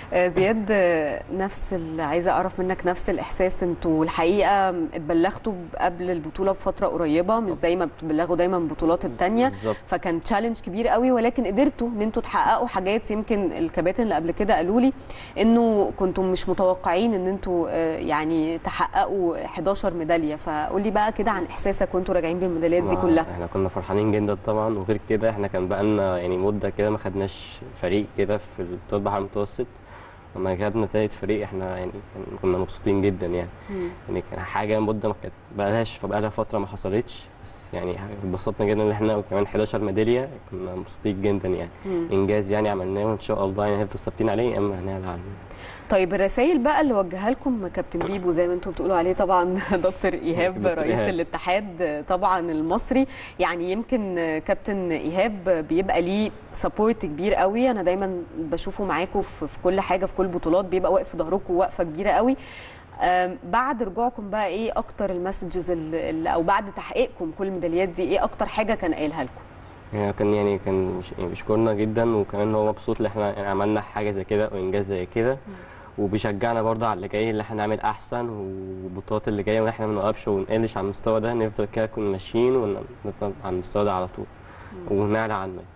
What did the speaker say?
آه، زياد آه، نفس ال- عايزه اعرف منك نفس الاحساس انتوا الحقيقه اتبلغتوا قبل البطوله بفتره قريبه مش زي ما بتبلغوا دايما البطولات الثانيه بالظبط فكان تشالنج كبير قوي ولكن قدرتوا ان انتوا تحققوا حاجات يمكن الكباتن اللي قبل كده قالوا لي انه كنتم مش متوقعين ان انتوا آه، يعني تحققوا 11 ميداليه فقول لي بقى كده عن احساسك وانتوا راجعين بالميداليات دي ما- كلها احنا كنا فرحانين جدا طبعا وغير كده احنا كان بقالنا يعني مده كده ما خدناش فريق كده في بطوله البحر المتوسط لما خدنا تالت فريق احنا يعني كان- كنا مبسوطين جدا يعني مم. يعني كان حاجه مده ما كانت بقالهاش فبقالها فتره ما حصلتش بس يعني اتبسطنا جدا ان احنا وكمان 11 ميداليه كنا مبسوطين جدا يعني مم. انجاز يعني عملناه وان شاء الله يعني هنفضل ثابتين عليه يا اما هنعلى عنه طيب الرسائل بقى اللي وجهها لكم كابتن بيبو زي ما انتم بتقولوا عليه طبعا دكتور ايهاب دكتور رئيس إيهاب. الاتحاد طبعا المصري يعني يمكن كابتن ايهاب بيبقى ليه سبورت كبير قوي انا دايما بشوفه معاكم في في كل حاجه في كل البطولات بيبقى واقف في ظهركم وقفه كبيره قوي آم، بعد رجوعكم بقى ايه اكتر المسجز اللي او بعد تحقيقكم كل الميداليات دي ايه اكتر حاجه كان قايلها لكم يعني كان يعني كان مش- يعني بيشكرنا جدا وكمان هو مبسوط ان احنا يعني عملنا حاجه زي كده وانجاز زي كده وبيشجعنا برضه على اللي جاي اللي احنا نعمل احسن والبطولات اللي جايه واحنا ما نوقفش ونقلش على المستوى ده نفضل كده نكون ماشيين ونفضل على المستوى ده على طول ونعلى عنه